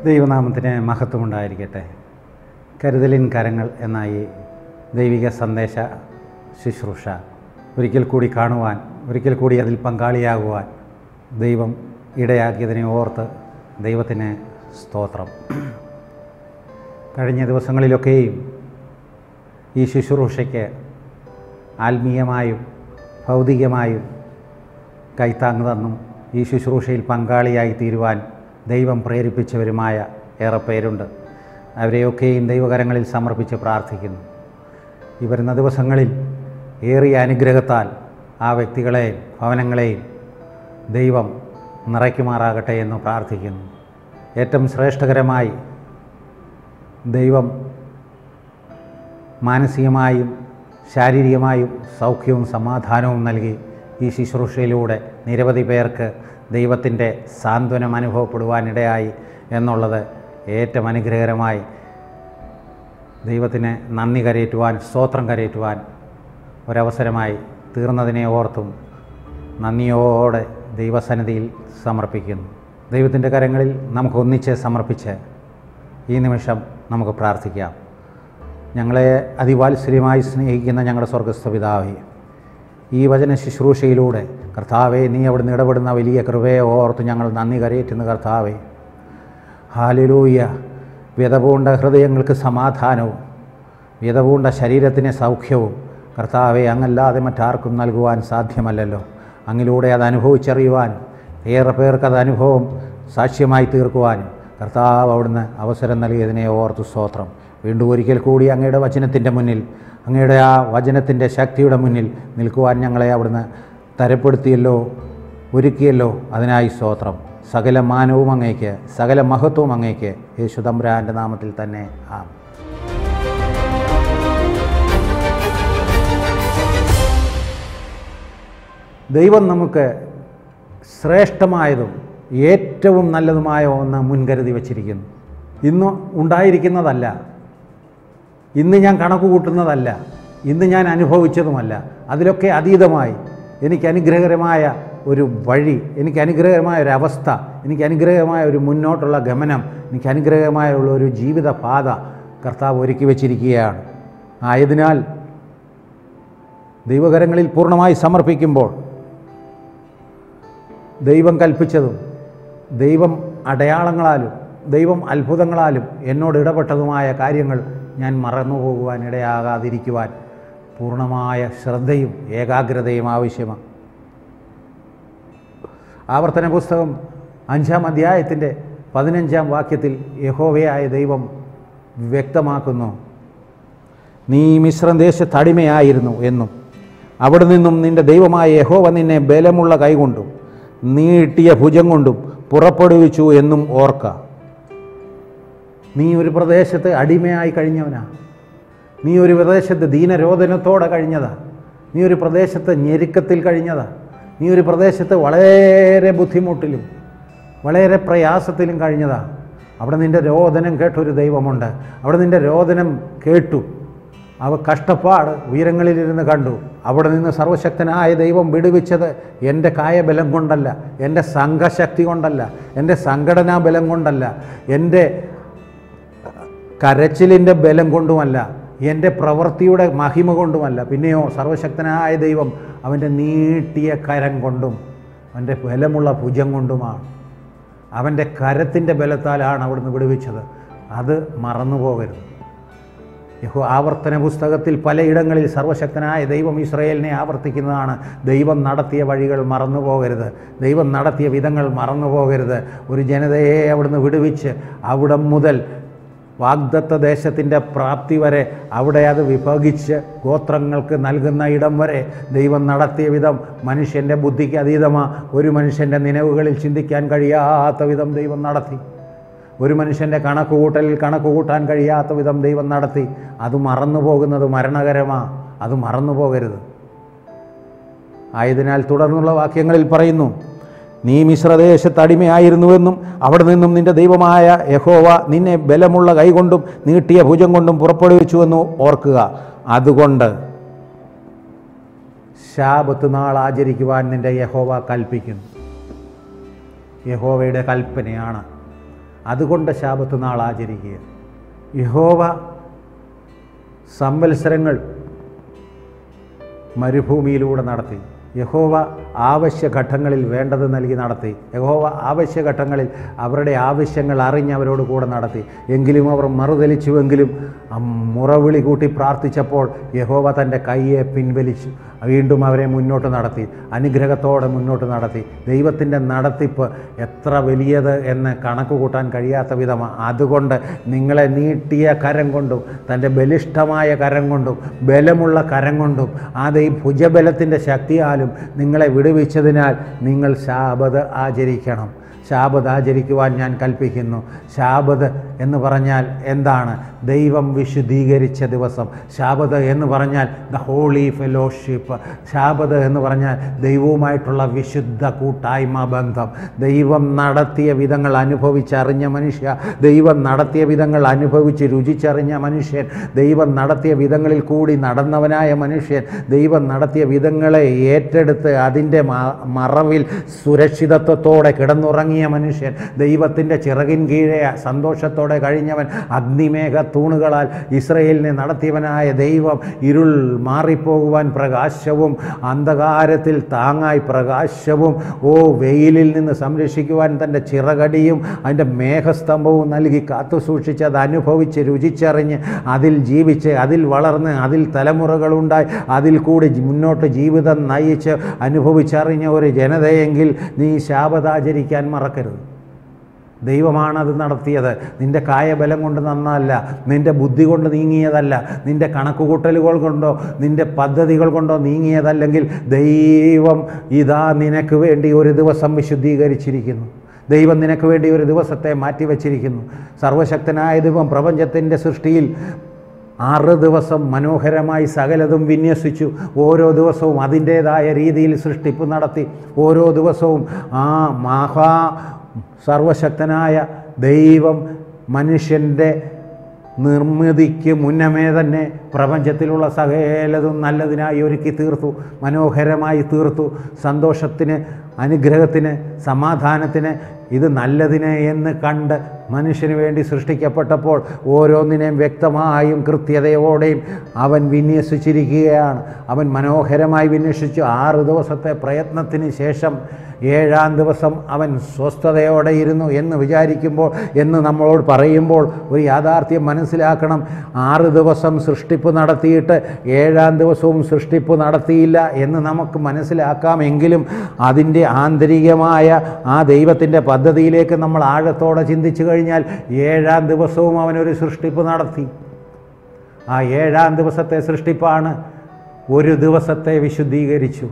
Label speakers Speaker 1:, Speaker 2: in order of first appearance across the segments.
Speaker 1: ദൈവനാമത്തിന് മഹത്വമുണ്ടായിരിക്കട്ടെ കരുതലിൻ കരങ്ങൾ എന്ന ഈ ദൈവിക സന്ദേശ ശുശ്രൂഷ ഒരിക്കൽ കൂടി കാണുവാൻ ഒരിക്കൽ കൂടി അതിൽ പങ്കാളിയാകുവാൻ ദൈവം ഇടയാക്കിയതിനെ ഓർത്ത് ദൈവത്തിന് സ്തോത്രം കഴിഞ്ഞ ദിവസങ്ങളിലൊക്കെയും ഈ ശുശ്രൂഷയ്ക്ക് ആത്മീയമായും ഭൗതികമായും കൈത്താങ് തന്നും ഈ ശുശ്രൂഷയിൽ പങ്കാളിയായി തീരുവാൻ ദൈവം പ്രേരിപ്പിച്ചവരുമായ ഏറെ പേരുണ്ട് അവരെയൊക്കെയും ദൈവകരങ്ങളിൽ സമർപ്പിച്ച് പ്രാർത്ഥിക്കുന്നു ഈ വരുന്ന ദിവസങ്ങളിൽ ഏറിയ അനുഗ്രഹത്താൽ ആ വ്യക്തികളെയും ഭവനങ്ങളെയും ദൈവം നിറയ്ക്കുമാറാകട്ടെ എന്ന് പ്രാർത്ഥിക്കുന്നു ഏറ്റവും ശ്രേഷ്ഠകരമായി ദൈവം മാനസികമായും ശാരീരികമായും സൗഖ്യവും സമാധാനവും നൽകി ഈ ശുശ്രൂഷയിലൂടെ നിരവധി പേർക്ക് ദൈവത്തിൻ്റെ സാന്ത്വനം അനുഭവപ്പെടുവാനിടയായി എന്നുള്ളത് ഏറ്റവും അനുഗ്രഹകരമായി ദൈവത്തിന് നന്ദി കരയേറ്റുവാൻ സ്തോത്രം കരയേറ്റുവാൻ ഒരവസരമായി തീർന്നതിനെ ഓർത്തും നന്ദിയോടെ ദൈവസന്നിധിയിൽ സമർപ്പിക്കുന്നു ദൈവത്തിൻ്റെ കരങ്ങളിൽ നമുക്ക് ഒന്നിച്ച് സമർപ്പിച്ച് ഈ നിമിഷം നമുക്ക് പ്രാർത്ഥിക്കാം ഞങ്ങളെ അതിവാത്സല്യമായി സ്നേഹിക്കുന്ന ഞങ്ങളുടെ സ്വർഗസ്ഥ പിതാവേ ഈ വചന ശുശ്രൂഷയിലൂടെ കർത്താവെ നീ അവിടുന്ന് ഇടപെടുന്ന വലിയ കൃപയെ ഓർത്ത് ഞങ്ങൾ നന്ദി കരയേറ്റുന്ന കർത്താവേ ഹാലിലൂയ വ്യതപൂണ്ട ഹൃദയങ്ങൾക്ക് സമാധാനവും വ്യതപൂണ്ട ശരീരത്തിന് സൗഖ്യവും കർത്താവെ അങ്ങല്ലാതെ മറ്റാർക്കും നൽകുവാൻ സാധ്യമല്ലല്ലോ അങ്ങിലൂടെ അത് അനുഭവിച്ചറിയുവാൻ ഏറെ പേർക്ക് അത് അനുഭവം സാക്ഷ്യമായി തീർക്കുവാനും കർത്താവ് അവിടുന്ന് അവസരം നൽകിയതിനെ ഓർത്ത് സ്തോത്രം വീണ്ടും ഒരിക്കൽ കൂടി അങ്ങയുടെ വചനത്തിൻ്റെ മുന്നിൽ അങ്ങയുടെ ആ വചനത്തിൻ്റെ ശക്തിയുടെ മുന്നിൽ നിൽക്കുവാൻ ഞങ്ങളെ അവിടുന്ന് തരപ്പെടുത്തിയല്ലോ ഒരുക്കിയല്ലോ അതിനായി സ്തോത്രം സകല മാനവും അങ്ങേക്ക് സകല മഹത്വവും അങ്ങേക്ക് യേശുദമ്പുരാൻ്റെ നാമത്തിൽ തന്നെ ആം ദൈവം നമുക്ക് ശ്രേഷ്ഠമായതും ഏറ്റവും നല്ലതുമായ ഒന്ന് മുൻകരുതി വച്ചിരിക്കുന്നു ഇന്ന് ഉണ്ടായിരിക്കുന്നതല്ല ഇന്ന് ഞാൻ കണക്ക് കൂട്ടുന്നതല്ല ഇന്ന് ഞാൻ അനുഭവിച്ചതുമല്ല അതിലൊക്കെ അതീതമായി എനിക്ക് അനുഗ്രഹകരമായ ഒരു വഴി എനിക്ക് അനുഗ്രഹകരമായ ഒരു അവസ്ഥ എനിക്ക് അനുഗ്രഹമായ ഒരു മുന്നോട്ടുള്ള ഗമനം എനിക്ക് അനുഗ്രഹമായ ഉള്ള ഒരു ജീവിത പാത കർത്താവ് ഒരുക്കി വച്ചിരിക്കുകയാണ് ആയതിനാൽ ദൈവകരങ്ങളിൽ പൂർണ്ണമായി സമർപ്പിക്കുമ്പോൾ ദൈവം കൽപ്പിച്ചതും ദൈവം അടയാളങ്ങളാലും ദൈവം അത്ഭുതങ്ങളാലും എന്നോട് ഇടപെട്ടതുമായ കാര്യങ്ങൾ ഞാൻ മറന്നു പോകുവാൻ ഇടയാകാതിരിക്കുവാൻ പൂർണ്ണമായ ശ്രദ്ധയും ഏകാഗ്രതയും ആവശ്യമാണ് ആവർത്തന പുസ്തകം അഞ്ചാം അധ്യായത്തിൻ്റെ പതിനഞ്ചാം വാക്യത്തിൽ യഹോവയായ ദൈവം വ്യക്തമാക്കുന്നു നീ മിശ്രം ദേശത്ത് അടിമയായിരുന്നു എന്നും അവിടെ നിന്നും നിന്റെ ദൈവമായ യഹോവ നിന്നെ ബലമുള്ള കൈകൊണ്ടും നീട്ടിയ ഭുജം കൊണ്ടും പുറപ്പെടുവിച്ചു എന്നും ഓർക്ക നീ ഒരു പ്രദേശത്ത് അടിമയായി കഴിഞ്ഞവനാ നീ ഒരു പ്രദേശത്ത് ദീനരോധനത്തോടെ കഴിഞ്ഞതാ നീ ഒരു പ്രദേശത്ത് ഞെരുക്കത്തിൽ കഴിഞ്ഞതാ നീ ഒരു പ്രദേശത്ത് വളരെ ബുദ്ധിമുട്ടിലും വളരെ പ്രയാസത്തിലും കഴിഞ്ഞതാ അവിടെ നിൻ്റെ രോദനം കേട്ടൊരു ദൈവമുണ്ട് അവിടെ നിൻ്റെ രോദനം കേട്ടു അവ കഷ്ടപ്പാട് ഉയരങ്ങളിലിരുന്ന് കണ്ടു അവിടെ നിന്ന് സർവശക്തനായ ദൈവം വിടുവിച്ചത് എൻ്റെ കായബലം കൊണ്ടല്ല എൻ്റെ സംഘശക്തി കൊണ്ടല്ല എൻ്റെ സംഘടനാ ബലം കൊണ്ടല്ല എൻ്റെ കരച്ചിലിൻ്റെ ബലം കൊണ്ടുമല്ല എൻ്റെ പ്രവൃത്തിയുടെ മഹിമ കൊണ്ടുമല്ല പിന്നെയോ സർവശക്തനായ ദൈവം അവൻ്റെ നീട്ടിയ കരം കൊണ്ടും അവൻ്റെ ബലമുള്ള ഭുജം കൊണ്ടുമാണ് അവൻ്റെ കരത്തിൻ്റെ ബലത്താലാണ് അവിടുന്ന് വിടുവിച്ചത് അത് മറന്നു പോകരുത് യഹോ ആവർത്തന പുസ്തകത്തിൽ പലയിടങ്ങളിൽ സർവശക്തനായ ദൈവം ഇസ്രയേലിനെ ആവർത്തിക്കുന്നതാണ് ദൈവം നടത്തിയ വഴികൾ മറന്നു പോകരുത് ദൈവം നടത്തിയ വിധങ്ങൾ മറന്നു പോകരുത് ഒരു ജനതയെ അവിടുന്ന് വിടുവിച്ച് അവിടം മുതൽ വാഗ്ദത്ത ദേശത്തിൻ്റെ പ്രാപ്തി വരെ അവിടെ അത് വിഭജിച്ച് ഗോത്രങ്ങൾക്ക് നൽകുന്ന ഇടം വരെ ദൈവം നടത്തിയ വിധം മനുഷ്യൻ്റെ ബുദ്ധിക്ക് അതീതമാ ഒരു മനുഷ്യൻ്റെ നിലവുകളിൽ ചിന്തിക്കാൻ കഴിയാത്ത വിധം ദൈവം നടത്തി ഒരു മനുഷ്യൻ്റെ കണക്ക് കൂട്ടലിൽ കണക്ക് കൂട്ടാൻ കഴിയാത്ത വിധം ദൈവം നടത്തി അത് മറന്നു പോകുന്നത് മരണകരമാ അത് മറന്നു പോകരുത് ആയതിനാൽ തുടർന്നുള്ള വാക്യങ്ങളിൽ പറയുന്നു നീ മിശ്രദേശത്ത് അടിമയായിരുന്നുവെന്നും അവിടെ നിന്നും നിന്റെ ദൈവമായ യഹോവ നിന്നെ ബലമുള്ള കൈകൊണ്ടും നീട്ടിയ ഭുജം കൊണ്ടും പുറപ്പെടുവിച്ചുവെന്ന് ഓർക്കുക അതുകൊണ്ട് ശാപത്ത് നാൾ ആചരിക്കുവാൻ നിന്റെ യഹോവ കൽപ്പിക്കുന്നു യഹോവയുടെ കൽപ്പനയാണ് അതുകൊണ്ട് ശാപത്ത് നാൾ ആചരിക്കുക യഹോവ സംവത്സരങ്ങൾ മരുഭൂമിയിലൂടെ നടത്തി യഹോവ ആവശ്യഘട്ടങ്ങളിൽ വേണ്ടത് നൽകി നടത്തി യഹോവ ആവശ്യഘട്ടങ്ങളിൽ അവരുടെ ആവശ്യങ്ങൾ അറിഞ്ഞ് അവരോട് കൂടെ നടത്തി എങ്കിലും അവർ മറുതലിച്ചുവെങ്കിലും ആ മുറവിളി കൂട്ടി പ്രാർത്ഥിച്ചപ്പോൾ യഹോവ തൻ്റെ കൈയെ പിൻവലിച്ചു വീണ്ടും അവരെ മുന്നോട്ട് നടത്തി അനുഗ്രഹത്തോടെ മുന്നോട്ട് നടത്തി ദൈവത്തിൻ്റെ നടത്തിപ്പ് എത്ര വലിയത് എന്ന് കണക്ക് കൂട്ടാൻ കഴിയാത്ത വിധമാണ് അതുകൊണ്ട് നിങ്ങളെ നീട്ടിയ കരം കൊണ്ടും തൻ്റെ ബലിഷ്ഠമായ കരം കൊണ്ടും ബലമുള്ള കരം കൊണ്ടും അത് ഈ ഭുജബലത്തിൻ്റെ ശക്തിയാലും നിങ്ങളെ വിടുവിച്ചതിനാൽ നിങ്ങൾ ശാബത് ആചരിക്കണം ശാബത് ആചരിക്കുവാൻ ഞാൻ കൽപ്പിക്കുന്നു ശാബത് എന്ന് പറഞ്ഞാൽ എന്താണ് ദൈവം വിശുദ്ധീകരിച്ച ദിവസം ശാബത് എന്ന് പറഞ്ഞാൽ ദ ഹോളി ഫെലോഷിപ്പ് ശാബത് എന്ന് പറഞ്ഞാൽ ദൈവവുമായിട്ടുള്ള വിശുദ്ധ കൂട്ടായ്മ ബന്ധം ദൈവം നടത്തിയ വിധങ്ങൾ അനുഭവിച്ചറിഞ്ഞ മനുഷ്യ ദൈവം നടത്തിയ വിധങ്ങൾ അനുഭവിച്ച് രുചിച്ചറിഞ്ഞ മനുഷ്യൻ ദൈവം നടത്തിയ വിധങ്ങളിൽ കൂടി നടന്നവനായ മനുഷ്യൻ ദൈവം നടത്തിയ വിധങ്ങളെ ഏറ്റെടുത്ത് അതിൻ്റെ മ- മറവിൽ സുരക്ഷിതത്വത്തോടെ കിടന്നുറങ്ങിയ മനുഷ്യൻ ദൈവത്തിൻ്റെ ചിറകിൻ കീഴെ സന്തോഷത്തോടെ കഴിഞ്ഞവൻ അഗ്നിമേഘ തൂണുകളാൽ ഇസ്രയേലിനെ നടത്തിയവനായ ദൈവം ഇരുൾ മാറിപ്പോകുവാൻ പ്രകാശവും അന്ധകാരത്തിൽ താങ്ങായി പ്രകാശവും ഓ വെയിലിൽ നിന്ന് സംരക്ഷിക്കുവാൻ തൻ്റെ ചിറകടിയും അതിൻ്റെ മേഘസ്തംഭവും നൽകി കാത്തു സൂക്ഷിച്ച് അത് അനുഭവിച്ച് രുചിച്ചറിഞ്ഞ് അതിൽ ജീവിച്ച് അതിൽ വളർന്ന് അതിൽ തലമുറകളുണ്ടായി അതിൽ കൂടി ജി- മുന്നോട്ട് ജീവിതം നയിച്ച് അനുഭവിച്ചറിഞ്ഞ ഒരു ജനതയെങ്കിൽ നീ ശാപതാചരിക്കാൻ മറക്കരുത് ദൈവമാണത് നടത്തിയത് നിൻ്റെ കായബലം കൊണ്ട് നന്നല്ല നിൻ്റെ ബുദ്ധി കൊണ്ട് നീങ്ങിയതല്ല നിൻ്റെ കണക്കുകൂട്ടലുകൾ കൊണ്ടോ നിൻ്റെ പദ്ധതികൾ കൊണ്ടോ നീങ്ങിയതല്ലെങ്കിൽ ദൈവം ഇതാ നിനക്ക് വേണ്ടി ഒരു ദിവസം വിശുദ്ധീകരിച്ചിരിക്കുന്നു ദൈവം നിനക്ക് വേണ്ടി ഒരു ദിവസത്തെ മാറ്റിവെച്ചിരിക്കുന്നു സർവശക്തനായ ദൈവം പ്രപഞ്ചത്തിൻ്റെ സൃഷ്ടിയിൽ ആറ് ദിവസം മനോഹരമായി സകലതും വിന്യസിച്ചു ഓരോ ദിവസവും അതിൻ്റേതായ രീതിയിൽ സൃഷ്ടിപ്പ് നടത്തി ഓരോ ദിവസവും ആ മഹാ സർവശക്തനായ ദൈവം മനുഷ്യൻ്റെ നിർമ്മിതിക്ക് മുന്നമേ തന്നെ പ്രപഞ്ചത്തിലുള്ള സകലതും നല്ലതിനായി ഒരുക്കി തീർത്തു മനോഹരമായി തീർത്തു സന്തോഷത്തിന് അനുഗ്രഹത്തിന് സമാധാനത്തിന് ഇത് നല്ലതിന് എന്ന് കണ്ട് മനുഷ്യന് വേണ്ടി സൃഷ്ടിക്കപ്പെട്ടപ്പോൾ ഓരോന്നിനെയും വ്യക്തമായും കൃത്യതയോടെയും അവൻ വിന്യസിച്ചിരിക്കുകയാണ് അവൻ മനോഹരമായി വിന്യസിച്ചു ആറ് ദിവസത്തെ പ്രയത്നത്തിന് ശേഷം ഏഴാം ദിവസം അവൻ സ്വസ്ഥതയോടെ ഇരുന്നു എന്ന് വിചാരിക്കുമ്പോൾ എന്ന് നമ്മളോട് പറയുമ്പോൾ ഒരു യാഥാർത്ഥ്യം മനസ്സിലാക്കണം ആറ് ദിവസം സൃഷ്ടിപ്പ് നടത്തിയിട്ട് ഏഴാം ദിവസവും സൃഷ്ടിപ്പ് നടത്തിയില്ല എന്ന് നമുക്ക് മനസ്സിലാക്കാമെങ്കിലും അതിൻ്റെ ആന്തരികമായ ആ ദൈവത്തിൻ്റെ പദ്ധതിയിലേക്ക് നമ്മൾ ആഴത്തോടെ ചിന്തിച്ചു കഴിഞ്ഞാൽ ഏഴാം ദിവസവും അവനൊരു സൃഷ്ടിപ്പ് നടത്തി ആ ഏഴാം ദിവസത്തെ സൃഷ്ടിപ്പാണ് ഒരു ദിവസത്തെ വിശുദ്ധീകരിച്ചു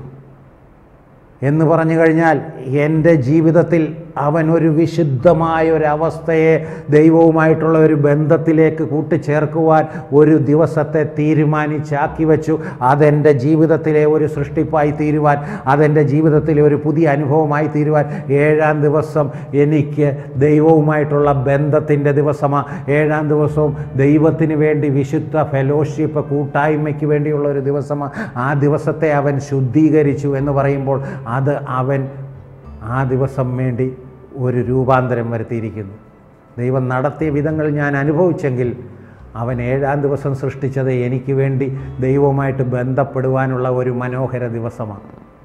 Speaker 1: എന്ന് പറഞ്ഞു കഴിഞ്ഞാൽ എൻ്റെ ജീവിതത്തിൽ അവൻ ഒരു വിശുദ്ധമായ ഒരു അവസ്ഥയെ ദൈവവുമായിട്ടുള്ള ഒരു ബന്ധത്തിലേക്ക് കൂട്ടിച്ചേർക്കുവാൻ ഒരു ദിവസത്തെ തീരുമാനിച്ചാക്കി വെച്ചു അതെൻ്റെ ജീവിതത്തിലെ ഒരു സൃഷ്ടിപ്പായി തീരുവാൻ അതെൻ്റെ ജീവിതത്തിലെ ഒരു പുതിയ അനുഭവമായി തീരുവാൻ ഏഴാം ദിവസം എനിക്ക് ദൈവവുമായിട്ടുള്ള ബന്ധത്തിൻ്റെ ദിവസമാണ് ഏഴാം ദിവസവും ദൈവത്തിന് വേണ്ടി വിശുദ്ധ ഫെലോഷിപ്പ് കൂട്ടായ്മയ്ക്ക് വേണ്ടിയുള്ള ഒരു ദിവസമാണ് ആ ദിവസത്തെ അവൻ ശുദ്ധീകരിച്ചു എന്ന് പറയുമ്പോൾ അത് അവൻ ആ ദിവസം വേണ്ടി ഒരു രൂപാന്തരം വരുത്തിയിരിക്കുന്നു ദൈവം നടത്തിയ വിധങ്ങൾ ഞാൻ അനുഭവിച്ചെങ്കിൽ അവൻ ഏഴാം ദിവസം സൃഷ്ടിച്ചത് എനിക്ക് വേണ്ടി ദൈവവുമായിട്ട് ബന്ധപ്പെടുവാനുള്ള ഒരു മനോഹര ദിവസമാണ്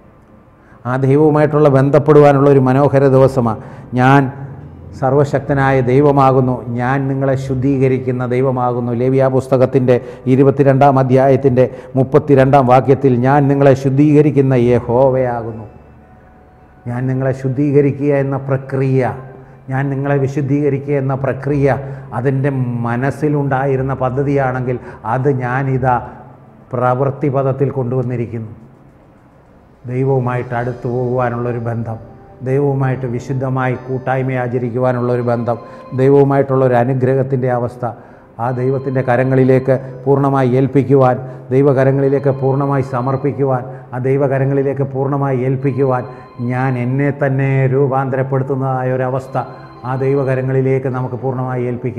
Speaker 1: ആ ദൈവവുമായിട്ടുള്ള ബന്ധപ്പെടുവാനുള്ള ഒരു മനോഹര ദിവസമാണ് ഞാൻ സർവശക്തനായ ദൈവമാകുന്നു ഞാൻ നിങ്ങളെ ശുദ്ധീകരിക്കുന്ന ദൈവമാകുന്നു ലേവിയ പുസ്തകത്തിൻ്റെ ഇരുപത്തിരണ്ടാം അധ്യായത്തിൻ്റെ മുപ്പത്തിരണ്ടാം വാക്യത്തിൽ ഞാൻ നിങ്ങളെ ശുദ്ധീകരിക്കുന്ന യഹോവയാകുന്നു ഞാൻ നിങ്ങളെ ശുദ്ധീകരിക്കുക എന്ന പ്രക്രിയ ഞാൻ നിങ്ങളെ വിശുദ്ധീകരിക്കുക എന്ന പ്രക്രിയ അതിൻ്റെ മനസ്സിലുണ്ടായിരുന്ന പദ്ധതിയാണെങ്കിൽ അത് ഞാനിതാ പ്രവൃത്തി പദത്തിൽ കൊണ്ടുവന്നിരിക്കുന്നു ദൈവവുമായിട്ട് അടുത്തു പോകുവാനുള്ളൊരു ബന്ധം ദൈവവുമായിട്ട് വിശുദ്ധമായി കൂട്ടായ്മ ആചരിക്കുവാനുള്ള ഒരു ബന്ധം ദൈവവുമായിട്ടുള്ള ഒരു അനുഗ്രഹത്തിൻ്റെ അവസ്ഥ ആ ദൈവത്തിൻ്റെ കരങ്ങളിലേക്ക് പൂർണ്ണമായി ഏൽപ്പിക്കുവാൻ ദൈവകരങ്ങളിലേക്ക് പൂർണ്ണമായി സമർപ്പിക്കുവാൻ ആ ദൈവകരങ്ങളിലേക്ക് പൂർണ്ണമായി ഏൽപ്പിക്കുവാൻ ഞാൻ എന്നെ തന്നെ രൂപാന്തരപ്പെടുത്തുന്നതായ ഒരവസ്ഥ ആ ദൈവകരങ്ങളിലേക്ക് നമുക്ക് പൂർണ്ണമായി ഏൽപ്പിക്കാം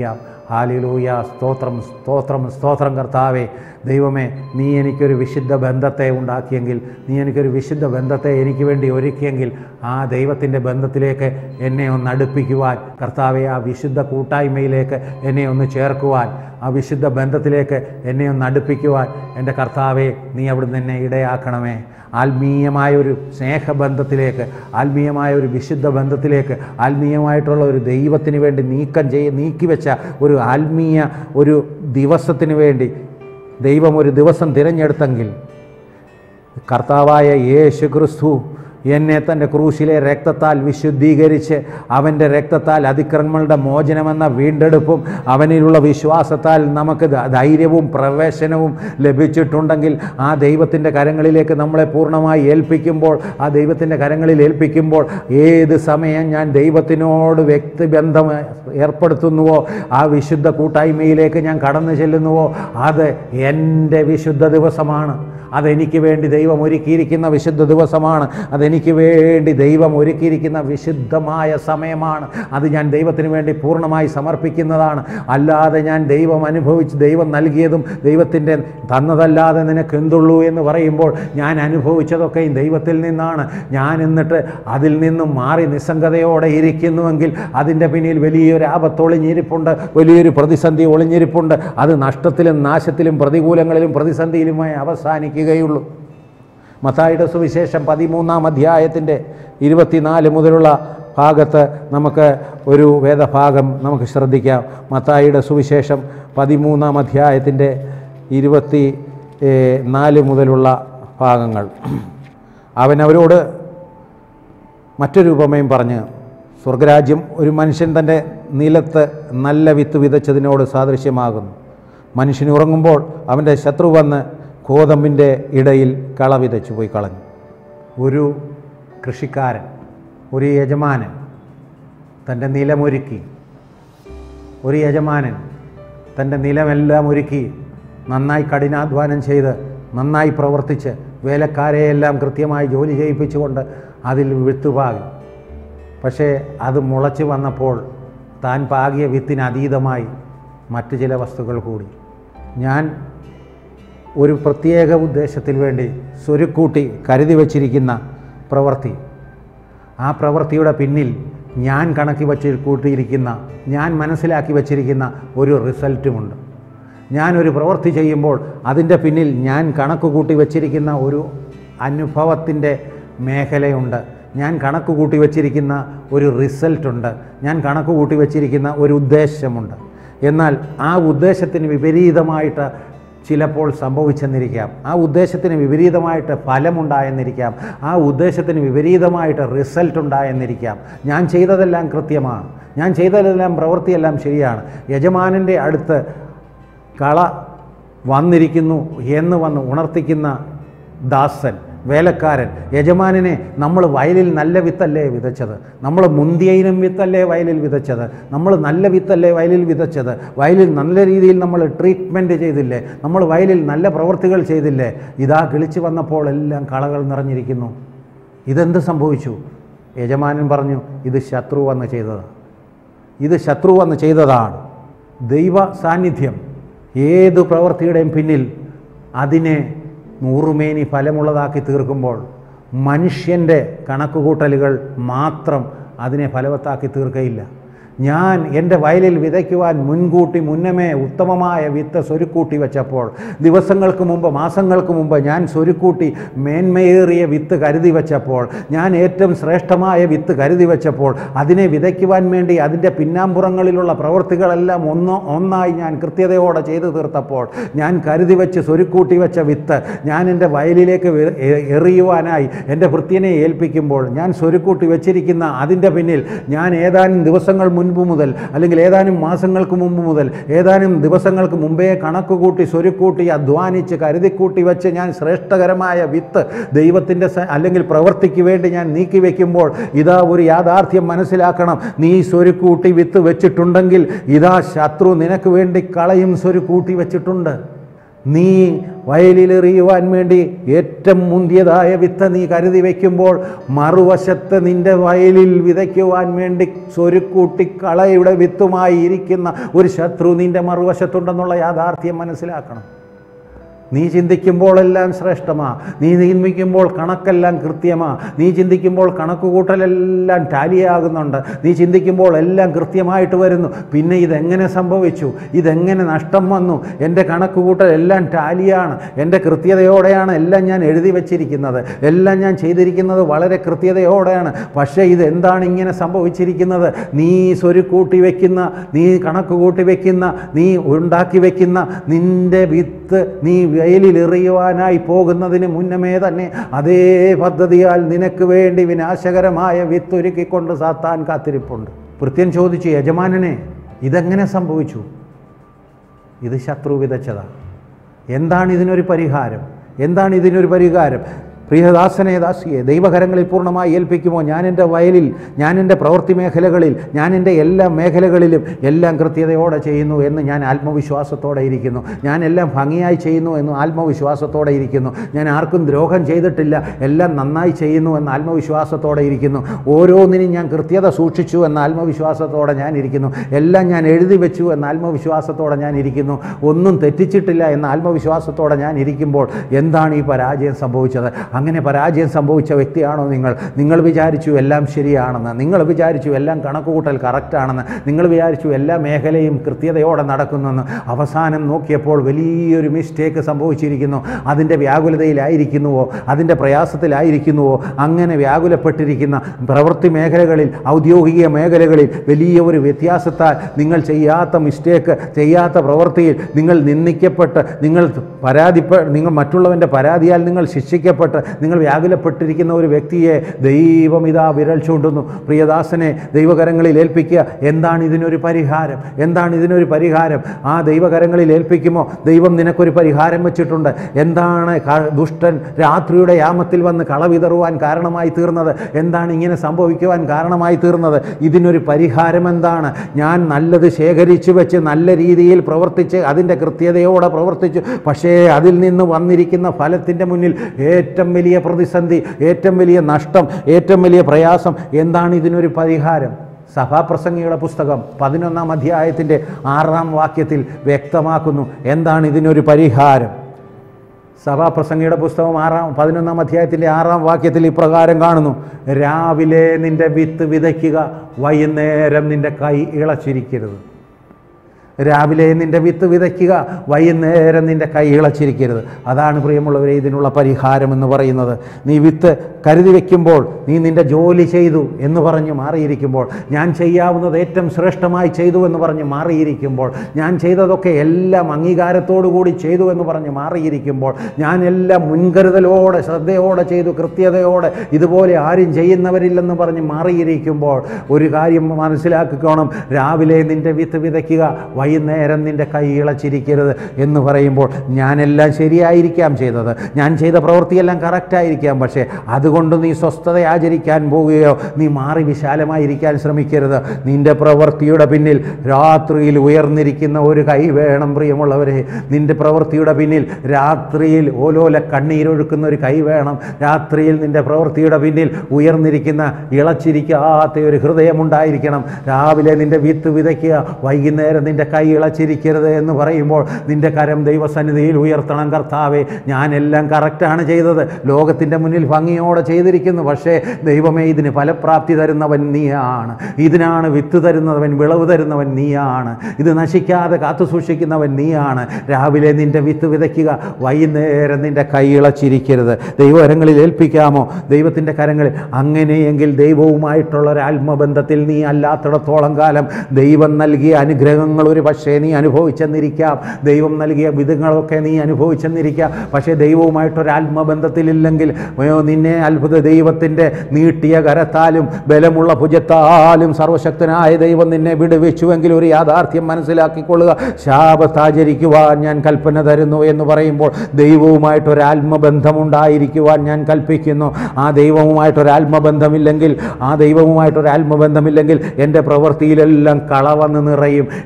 Speaker 1: ഹാലിലൂയ സ്തോത്രം സ്തോത്രം സ്തോത്രം കർത്താവേ ദൈവമേ നീ എനിക്കൊരു വിശുദ്ധ ബന്ധത്തെ ഉണ്ടാക്കിയെങ്കിൽ നീ എനിക്കൊരു വിശുദ്ധ ബന്ധത്തെ എനിക്ക് വേണ്ടി ഒരുക്കിയെങ്കിൽ ആ ദൈവത്തിൻ്റെ ബന്ധത്തിലേക്ക് എന്നെ ഒന്ന് അടുപ്പിക്കുവാൻ കർത്താവെ ആ വിശുദ്ധ കൂട്ടായ്മയിലേക്ക് എന്നെ ഒന്ന് ചേർക്കുവാൻ ആ വിശുദ്ധ ബന്ധത്തിലേക്ക് എന്നെ ഒന്ന് അടുപ്പിക്കുവാൻ എൻ്റെ കർത്താവെ നീ അവിടുന്ന് എന്നെ ഇടയാക്കണമേ ആത്മീയമായ ഒരു സ്നേഹബന്ധത്തിലേക്ക് ആത്മീയമായ ഒരു വിശുദ്ധ ബന്ധത്തിലേക്ക് ആത്മീയമായിട്ടുള്ള ഒരു ദൈവത്തിന് വേണ്ടി നീക്കം ചെയ്യ നീക്കിവെച്ച ഒരു ആത്മീയ ഒരു ദിവസത്തിന് വേണ്ടി ദൈവം ഒരു ദിവസം തിരഞ്ഞെടുത്തെങ്കിൽ കർത്താവായ യേശു ക്രിസ്തു എന്നെ തൻ്റെ ക്രൂശിലെ രക്തത്താൽ വിശുദ്ധീകരിച്ച് അവൻ്റെ രക്തത്താൽ അതിക്രമങ്ങളുടെ മോചനമെന്ന വീണ്ടെടുപ്പും അവനിലുള്ള വിശ്വാസത്താൽ നമുക്ക് ധ- ധൈര്യവും പ്രവേശനവും ലഭിച്ചിട്ടുണ്ടെങ്കിൽ ആ ദൈവത്തിൻ്റെ കരങ്ങളിലേക്ക് നമ്മളെ പൂർണ്ണമായി ഏൽപ്പിക്കുമ്പോൾ ആ ദൈവത്തിൻ്റെ കരങ്ങളിൽ ഏൽപ്പിക്കുമ്പോൾ ഏത് സമയം ഞാൻ ദൈവത്തിനോട് വ്യക്തിബന്ധം ഏർപ്പെടുത്തുന്നുവോ ആ വിശുദ്ധ കൂട്ടായ്മയിലേക്ക് ഞാൻ കടന്നു ചെല്ലുന്നുവോ അത് എൻ്റെ വിശുദ്ധ ദിവസമാണ് അതെനിക്ക് വേണ്ടി ദൈവം ഒരുക്കിയിരിക്കുന്ന വിശുദ്ധ ദിവസമാണ് അതെനിക്ക് വേണ്ടി ദൈവം ഒരുക്കിയിരിക്കുന്ന വിശുദ്ധമായ സമയമാണ് അത് ഞാൻ ദൈവത്തിന് വേണ്ടി പൂർണ്ണമായി സമർപ്പിക്കുന്നതാണ് അല്ലാതെ ഞാൻ ദൈവം അനുഭവിച്ച് ദൈവം നൽകിയതും ദൈവത്തിൻ്റെ തന്നതല്ലാതെ നിനക്ക് എന്തുള്ളൂ എന്ന് പറയുമ്പോൾ ഞാൻ അനുഭവിച്ചതൊക്കെയും ദൈവത്തിൽ നിന്നാണ് ഞാൻ എന്നിട്ട് അതിൽ നിന്നും മാറി നിസ്സംഗതയോടെ ഇരിക്കുന്നുവെങ്കിൽ അതിൻ്റെ പിന്നിൽ വലിയൊരു ആപത്ത് ഒളിഞ്ഞിരിപ്പുണ്ട് വലിയൊരു പ്രതിസന്ധി ഒളിഞ്ഞിരിപ്പുണ്ട് അത് നഷ്ടത്തിലും നാശത്തിലും പ്രതികൂലങ്ങളിലും പ്രതിസന്ധിയിലുമായി അവസാനിക്കുകയുള്ളൂ മത്തായിയുടെ സുവിശേഷം പതിമൂന്നാം അധ്യായത്തിൻ്റെ ഇരുപത്തിനാല് മുതലുള്ള ഭാഗത്ത് നമുക്ക് ഒരു വേദഭാഗം നമുക്ക് ശ്രദ്ധിക്കാം മത്തായിയുടെ സുവിശേഷം പതിമൂന്നാം അധ്യായത്തിൻ്റെ ഇരുപത്തി ഏ, നാല് മുതലുള്ള ഭാഗങ്ങൾ അവൻ അവരോട് മറ്റൊരു ഉപമയും പറഞ്ഞ് സ്വർഗരാജ്യം ഒരു മനുഷ്യൻ തൻ്റെ നിലത്ത് നല്ല വിത്ത് വിതച്ചതിനോട് സാദൃശ്യമാകുന്നു മനുഷ്യൻ ഉറങ്ങുമ്പോൾ അവൻ്റെ ശത്രു വന്ന് ഗോതമ്പിൻ്റെ ഇടയിൽ കള വിതച്ചു പോയി കളഞ്ഞു ഒരു കൃഷിക്കാരൻ ഒരു യജമാനൻ തൻ്റെ നിലമൊരുക്കി ഒരു യജമാനൻ തൻ്റെ നിലമെല്ലാം ഒരുക്കി നന്നായി കഠിനാധ്വാനം ചെയ്ത് നന്നായി പ്രവർത്തിച്ച് വേലക്കാരെയെല്ലാം കൃത്യമായി ജോലി ചെയ്യിപ്പിച്ചുകൊണ്ട് അതിൽ വിത്ത് പാകി പക്ഷേ അത് മുളച്ച് വന്നപ്പോൾ താൻ പാകിയ വിത്തിന് അതീതമായി മറ്റു ചില വസ്തുക്കൾ കൂടി ഞാൻ ഒരു പ്രത്യേക ഉദ്ദേശത്തിൽ വേണ്ടി സ്വരുക്കൂട്ടി കരുതി വച്ചിരിക്കുന്ന പ്രവൃത്തി ആ പ്രവൃത്തിയുടെ പിന്നിൽ ഞാൻ കണക്കി വച്ച് കൂട്ടിയിരിക്കുന്ന ഞാൻ മനസ്സിലാക്കി വച്ചിരിക്കുന്ന ഒരു റിസൾട്ടുമുണ്ട് ഞാൻ ഒരു പ്രവൃത്തി ചെയ്യുമ്പോൾ അതിൻ്റെ പിന്നിൽ ഞാൻ കണക്ക് കൂട്ടി വച്ചിരിക്കുന്ന ഒരു അനുഭവത്തിൻ്റെ മേഖലയുണ്ട് ഞാൻ കണക്ക് കൂട്ടി വച്ചിരിക്കുന്ന ഒരു റിസൾട്ടുണ്ട് ഞാൻ കണക്ക് കൂട്ടി വച്ചിരിക്കുന്ന ഒരു ഉദ്ദേശമുണ്ട് എന്നാൽ ആ ഉദ്ദേശത്തിന് വിപരീതമായിട്ട് ചിലപ്പോൾ സംഭവിച്ചെന്നിരിക്കാം ആ ഉദ്ദേശത്തിന് വിപരീതമായിട്ട് ഫലമുണ്ടായെന്നിരിക്കാം ആ ഉദ്ദേശത്തിന് വിപരീതമായിട്ട് റിസൾട്ട് ഉണ്ടായെന്നിരിക്കാം ഞാൻ ചെയ്തതെല്ലാം കൃത്യമാണ് ഞാൻ ചെയ്തതെല്ലാം പ്രവൃത്തിയെല്ലാം ശരിയാണ് യജമാനൻ്റെ അടുത്ത് കള വന്നിരിക്കുന്നു എന്ന് വന്ന് ഉണർത്തിക്കുന്ന ദാസൻ വേലക്കാരൻ യജമാനനെ നമ്മൾ വയലിൽ നല്ല വിത്തല്ലേ വിതച്ചത് നമ്മൾ മുന്തിയയിനം വിത്തല്ലേ വയലിൽ വിതച്ചത് നമ്മൾ നല്ല വിത്തല്ലേ വയലിൽ വിതച്ചത് വയലിൽ നല്ല രീതിയിൽ നമ്മൾ ട്രീറ്റ്മെൻറ്റ് ചെയ്തില്ലേ നമ്മൾ വയലിൽ നല്ല പ്രവൃത്തികൾ ചെയ്തില്ലേ ഇതാ കിളിച്ചു വന്നപ്പോൾ എല്ലാം കളകൾ നിറഞ്ഞിരിക്കുന്നു ഇതെന്ത് സംഭവിച്ചു യജമാനൻ പറഞ്ഞു ഇത് ശത്രു വന്ന് ചെയ്തതാണ് ഇത് ശത്രു വന്ന് ചെയ്തതാണ് ദൈവ സാന്നിധ്യം ഏതു പ്രവൃത്തിയുടെയും പിന്നിൽ അതിനെ നൂറുമേനി ഫലമുള്ളതാക്കി തീർക്കുമ്പോൾ മനുഷ്യൻ്റെ കണക്കുകൂട്ടലുകൾ മാത്രം അതിനെ ഫലവത്താക്കി തീർക്കയില്ല ഞാൻ എൻ്റെ വയലിൽ വിതയ്ക്കുവാൻ മുൻകൂട്ടി മുന്നമേ ഉത്തമമായ വിത്ത് സ്വരുക്കൂട്ടി വെച്ചപ്പോൾ ദിവസങ്ങൾക്ക് മുമ്പ് മാസങ്ങൾക്ക് മുമ്പ് ഞാൻ സ്വരുക്കൂട്ടി മേന്മയേറിയ വിത്ത് കരുതി വെച്ചപ്പോൾ ഞാൻ ഏറ്റവും ശ്രേഷ്ഠമായ വിത്ത് കരുതി വെച്ചപ്പോൾ അതിനെ വിതയ്ക്കുവാൻ വേണ്ടി അതിൻ്റെ പിന്നാമ്പുറങ്ങളിലുള്ള പ്രവൃത്തികളെല്ലാം ഒന്ന് ഒന്നായി ഞാൻ കൃത്യതയോടെ ചെയ്തു തീർത്തപ്പോൾ ഞാൻ കരുതി വെച്ച് സ്വരുക്കൂട്ടി വെച്ച വിത്ത് ഞാൻ എൻ്റെ വയലിലേക്ക് വെ- എ- എറിയുവാനായി എൻ്റെ ഭൃത്യനെ ഏൽപ്പിക്കുമ്പോൾ ഞാൻ സ്വരുക്കൂട്ടി വെച്ചിരിക്കുന്ന അതിൻ്റെ പിന്നിൽ ഞാൻ ഏതാനും ദിവസങ്ങൾ മുൻപ് മുതൽ അല്ലെങ്കിൽ ഏതാനും മാസങ്ങൾക്ക് മുമ്പ് മുതൽ ഏതാനും ദിവസങ്ങൾക്ക് മുമ്പേ കണക്ക് കൂട്ടി സ്വരുക്കൂട്ടി അധ്വാനിച്ച് കരുതിക്കൂട്ടി വെച്ച് ഞാൻ ശ്രേഷ്ഠകരമായ വിത്ത് ദൈവത്തിൻ്റെ സ- അല്ലെങ്കിൽ പ്രവൃത്തിക്ക് വേണ്ടി ഞാൻ നീക്കി വയ്ക്കുമ്പോൾ ഇതാ ഒരു യാഥാർത്ഥ്യം മനസ്സിലാക്കണം നീ സ്വരുക്കൂട്ടി വിത്ത് വെച്ചിട്ടുണ്ടെങ്കിൽ ഇതാ ശത്രു നിനക്ക് വേണ്ടി കളയും സ്വരുക്കൂട്ടി വെച്ചിട്ടുണ്ട് നീ വയലിലെറിയുവാൻ വേണ്ടി ഏറ്റവും മുന്തിയതായ വിത്ത് നീ കരുതി വയ്ക്കുമ്പോൾ മറുവശത്ത് നിന്റെ വയലിൽ വിതയ്ക്കുവാൻ വേണ്ടി സ്വരുക്കൂട്ടി കളയുടെ വിത്തുമായി ഇരിക്കുന്ന ഒരു ശത്രു നിന്റെ മറുവശത്തുണ്ടെന്നുള്ള യാഥാർത്ഥ്യം മനസ്സിലാക്കണം നീ ചിന്തിക്കുമ്പോഴെല്ലാം ശ്രേഷ്ഠമാ നീ ചിന്തിക്കുമ്പോൾ കണക്കെല്ലാം കൃത്യമാ നീ ചിന്തിക്കുമ്പോൾ കണക്കുകൂട്ടലെല്ലാം ടാലിയാകുന്നുണ്ട് നീ ചിന്തിക്കുമ്പോൾ എല്ലാം കൃത്യമായിട്ട് വരുന്നു പിന്നെ ഇതെങ്ങനെ സംഭവിച്ചു ഇതെങ്ങനെ നഷ്ടം വന്നു എൻ്റെ കണക്കുകൂട്ടൽ എല്ലാം ടാലിയാണ് എൻ്റെ കൃത്യതയോടെയാണ് എല്ലാം ഞാൻ എഴുതി വച്ചിരിക്കുന്നത് എല്ലാം ഞാൻ ചെയ്തിരിക്കുന്നത് വളരെ കൃത്യതയോടെയാണ് പക്ഷേ ഇതെന്താണ് ഇങ്ങനെ സംഭവിച്ചിരിക്കുന്നത് നീ സ്വരുക്കൂട്ടി വയ്ക്കുന്ന നീ കണക്ക് കൂട്ടി വയ്ക്കുന്ന നീ ഉണ്ടാക്കി വയ്ക്കുന്ന നിൻ്റെ വിത്ത് നീ വെയിലിൽ എറിയുവാനായി പോകുന്നതിന് മുന്നമേ തന്നെ അതേ പദ്ധതിയാൽ നിനക്ക് വേണ്ടി വിനാശകരമായ വിത്തൊരുക്കിക്കൊണ്ട് സാത്താൻ കാത്തിരിപ്പുണ്ട് ഭൃത്യൻ ചോദിച്ചു യജമാനനെ ഇതെങ്ങനെ സംഭവിച്ചു ഇത് ശത്രു വിതച്ചതാണ് എന്താണ് ഇതിനൊരു പരിഹാരം എന്താണ് ഇതിനൊരു പരിഹാരം പ്രിയദാസനെ ദാസിയെ ദൈവകരങ്ങളിൽ പൂർണ്ണമായി ഏൽപ്പിക്കുമോ ഞാൻ എൻ്റെ വയലിൽ ഞാൻ എൻ്റെ പ്രവൃത്തി മേഖലകളിൽ ഞാൻ എൻ്റെ എല്ലാ മേഖലകളിലും എല്ലാം കൃത്യതയോടെ ചെയ്യുന്നു എന്ന് ഞാൻ ആത്മവിശ്വാസത്തോടെ ഇരിക്കുന്നു ഞാൻ എല്ലാം ഭംഗിയായി ചെയ്യുന്നു എന്ന് ആത്മവിശ്വാസത്തോടെ ഇരിക്കുന്നു ഞാൻ ആർക്കും ദ്രോഹം ചെയ്തിട്ടില്ല എല്ലാം നന്നായി ചെയ്യുന്നു എന്ന ആത്മവിശ്വാസത്തോടെ ഇരിക്കുന്നു ഓരോന്നിനും ഞാൻ കൃത്യത സൂക്ഷിച്ചു എന്ന ആത്മവിശ്വാസത്തോടെ ഞാൻ ഇരിക്കുന്നു എല്ലാം ഞാൻ എഴുതി വെച്ചു എന്ന ആത്മവിശ്വാസത്തോടെ ഞാൻ ഇരിക്കുന്നു ഒന്നും തെറ്റിച്ചിട്ടില്ല എന്ന ആത്മവിശ്വാസത്തോടെ ഞാൻ ഇരിക്കുമ്പോൾ എന്താണ് ഈ പരാജയം സംഭവിച്ചത് അങ്ങനെ പരാജയം സംഭവിച്ച വ്യക്തിയാണോ നിങ്ങൾ നിങ്ങൾ വിചാരിച്ചു എല്ലാം ശരിയാണെന്ന് നിങ്ങൾ വിചാരിച്ചു എല്ലാം കണക്കുകൂട്ടൽ കറക്റ്റാണെന്ന് നിങ്ങൾ വിചാരിച്ചു എല്ലാ മേഖലയും കൃത്യതയോടെ നടക്കുന്നെന്ന് അവസാനം നോക്കിയപ്പോൾ വലിയൊരു മിസ്റ്റേക്ക് സംഭവിച്ചിരിക്കുന്നു അതിൻ്റെ വ്യാകുലതയിലായിരിക്കുന്നുവോ അതിൻ്റെ പ്രയാസത്തിലായിരിക്കുന്നുവോ അങ്ങനെ വ്യാകുലപ്പെട്ടിരിക്കുന്ന പ്രവൃത്തി മേഖലകളിൽ ഔദ്യോഗിക മേഖലകളിൽ വലിയ ഒരു വ്യത്യാസത്താൽ നിങ്ങൾ ചെയ്യാത്ത മിസ്റ്റേക്ക് ചെയ്യാത്ത പ്രവൃത്തിയിൽ നിങ്ങൾ നിന്ദിക്കപ്പെട്ട് നിങ്ങൾ പരാതിപ്പെ നിങ്ങൾ മറ്റുള്ളവൻ്റെ പരാതിയാൽ നിങ്ങൾ ശിക്ഷിക്കപ്പെട്ട് നിങ്ങൾ വ്യാകുലപ്പെട്ടിരിക്കുന്ന ഒരു വ്യക്തിയെ ദൈവം ഇതാ വിരൽ ചൂണ്ടുന്നു പ്രിയദാസനെ ദൈവകരങ്ങളിൽ ഏൽപ്പിക്കുക എന്താണ് ഇതിനൊരു പരിഹാരം എന്താണ് ഇതിനൊരു പരിഹാരം ആ ദൈവകരങ്ങളിൽ ഏൽപ്പിക്കുമോ ദൈവം നിനക്കൊരു പരിഹാരം വെച്ചിട്ടുണ്ട് എന്താണ് ക- ദുഷ്ടൻ രാത്രിയുടെ യാമത്തിൽ വന്ന് കളവിതറുവാൻ കാരണമായി തീർന്നത് എന്താണ് ഇങ്ങനെ സംഭവിക്കുവാൻ കാരണമായി തീർന്നത് ഇതിനൊരു പരിഹാരം എന്താണ് ഞാൻ നല്ലത് ശേഖരിച്ചു വെച്ച് നല്ല രീതിയിൽ പ്രവർത്തിച്ച് അതിൻ്റെ കൃത്യതയോടെ പ്രവർത്തിച്ചു പക്ഷേ അതിൽ നിന്ന് വന്നിരിക്കുന്ന ഫലത്തിൻ്റെ മുന്നിൽ ഏറ്റവും വലിയ പ്രതിസന്ധി ഏറ്റവും വലിയ നഷ്ടം ഏറ്റവും വലിയ പ്രയാസം എന്താണ് ഇതിനൊരു പരിഹാരം സഭാപ്രസംഗിയുടെ പുസ്തകം പതിനൊന്നാം അധ്യായത്തിൻ്റെ ആറാം വാക്യത്തിൽ വ്യക്തമാക്കുന്നു എന്താണ് ഇതിനൊരു പരിഹാരം സഭാപ്രസംഗിയുടെ പുസ്തകം ആറാം പതിനൊന്നാം അധ്യായത്തിൻ്റെ ആറാം വാക്യത്തിൽ ഇപ്രകാരം കാണുന്നു രാവിലെ നിന്റെ വിത്ത് വിതയ്ക്കുക വൈകുന്നേരം നിന്റെ കൈ ഇളച്ചിരിക്കരുത് രാവിലെ നിന്റെ വിത്ത് വിതയ്ക്കുക വൈകുന്നേരം നിന്റെ കൈ ഇളച്ചിരിക്കരുത് അതാണ് പ്രിയമുള്ളവരെ ഇതിനുള്ള പരിഹാരം എന്ന് പറയുന്നത് നീ വിത്ത് കരുതി വയ്ക്കുമ്പോൾ നീ നിന്റെ ജോലി ചെയ്തു എന്ന് പറഞ്ഞ് മാറിയിരിക്കുമ്പോൾ ഞാൻ ചെയ്യാവുന്നത് ഏറ്റവും ശ്രേഷ്ഠമായി ചെയ്തു എന്ന് പറഞ്ഞ് മാറിയിരിക്കുമ്പോൾ ഞാൻ ചെയ്തതൊക്കെ എല്ലാം അംഗീകാരത്തോടു കൂടി ചെയ്തു എന്ന് പറഞ്ഞ് മാറിയിരിക്കുമ്പോൾ ഞാൻ എല്ലാം മുൻകരുതലോടെ ശ്രദ്ധയോടെ ചെയ്തു കൃത്യതയോടെ ഇതുപോലെ ആരും ചെയ്യുന്നവരില്ലെന്ന് പറഞ്ഞ് മാറിയിരിക്കുമ്പോൾ ഒരു കാര്യം മനസ്സിലാക്കിക്കോണം രാവിലെ നിന്റെ വിത്ത് വിതയ്ക്കുക വൈകുന്നേരം നിന്റെ കൈ ഇളച്ചിരിക്കരുത് എന്ന് പറയുമ്പോൾ ഞാനെല്ലാം ശരിയായിരിക്കാം ചെയ്തത് ഞാൻ ചെയ്ത പ്രവൃത്തിയെല്ലാം കറക്റ്റായിരിക്കാം പക്ഷേ അതുകൊണ്ട് നീ സ്വസ്ഥത ആചരിക്കാൻ പോവുകയോ നീ മാറി വിശാലമായിരിക്കാൻ ശ്രമിക്കരുത് നിന്റെ പ്രവൃത്തിയുടെ പിന്നിൽ രാത്രിയിൽ ഉയർന്നിരിക്കുന്ന ഒരു കൈ വേണം പ്രിയമുള്ളവരെ നിന്റെ പ്രവൃത്തിയുടെ പിന്നിൽ രാത്രിയിൽ ഓലോല കണ്ണീരൊഴുക്കുന്ന ഒരു കൈ വേണം രാത്രിയിൽ നിന്റെ പ്രവൃത്തിയുടെ പിന്നിൽ ഉയർന്നിരിക്കുന്ന ഇളച്ചിരിക്കാത്ത ഒരു ഹൃദയമുണ്ടായിരിക്കണം രാവിലെ നിന്റെ വിത്ത് വിതയ്ക്കുക വൈകുന്നേരം നിന്റെ കൈ ഇളച്ചിരിക്കരുത് എന്ന് പറയുമ്പോൾ നിന്റെ കരം ദൈവസന്നിധിയിൽ ഉയർത്തണം കർത്താവേ ഞാനെല്ലാം കറക്റ്റാണ് ചെയ്തത് ലോകത്തിൻ്റെ മുന്നിൽ ഭംഗിയോടെ ചെയ്തിരിക്കുന്നു പക്ഷേ ദൈവമേ ഇതിന് ഫലപ്രാപ്തി തരുന്നവൻ നീയാണ് ഇതിനാണ് വിത്ത് തരുന്നവൻ വിളവ് തരുന്നവൻ നീയാണ് ഇത് നശിക്കാതെ കാത്തു സൂക്ഷിക്കുന്നവൻ നീയാണ് രാവിലെ നിന്റെ വിത്ത് വിതയ്ക്കുക വൈകുന്നേരം നിന്റെ കൈ ഇളച്ചിരിക്കരുത് ദൈവകരങ്ങളിൽ ഏൽപ്പിക്കാമോ ദൈവത്തിൻ്റെ കരങ്ങളിൽ അങ്ങനെയെങ്കിൽ ദൈവവുമായിട്ടുള്ള ഒരു ആത്മബന്ധത്തിൽ നീ അല്ലാത്തിടത്തോളം കാലം ദൈവം നൽകിയ അനുഗ്രഹങ്ങൾ ഒരു പക്ഷേ നീ അനുഭവിച്ചെന്നിരിക്കാം ദൈവം നൽകിയ വിധങ്ങളൊക്കെ നീ അനുഭവിച്ചെന്നിരിക്കാം പക്ഷേ ദൈവവുമായിട്ടൊരു ആത്മബന്ധത്തിലില്ലെങ്കിൽ അയ്യോ, നിന്നെ അത്ഭുത ദൈവത്തിൻ്റെ നീട്ടിയ കരത്താലും ബലമുള്ള ഭുജത്താലും സർവശക്തനായ ദൈവം നിന്നെ വിടുവിച്ചുവെങ്കിൽ ഒരു യാഥാർത്ഥ്യം മനസ്സിലാക്കിക്കൊള്ളുക ശാപത്താചരിക്കുവാൻ ഞാൻ കൽപ്പന തരുന്നു എന്ന് പറയുമ്പോൾ ദൈവവുമായിട്ടൊരു ആത്മബന്ധമുണ്ടായിരിക്കുവാൻ ഞാൻ കൽപ്പിക്കുന്നു ആ ദൈവവുമായിട്ടൊരു ആത്മബന്ധമില്ലെങ്കിൽ ആ ദൈവവുമായിട്ടൊരു ആത്മബന്ധമില്ലെങ്കിൽ എൻ്റെ പ്രവൃത്തിയിലെല്ലാം കള വന്ന് നിറയും എൻ്റെ പ്രവൃത്തി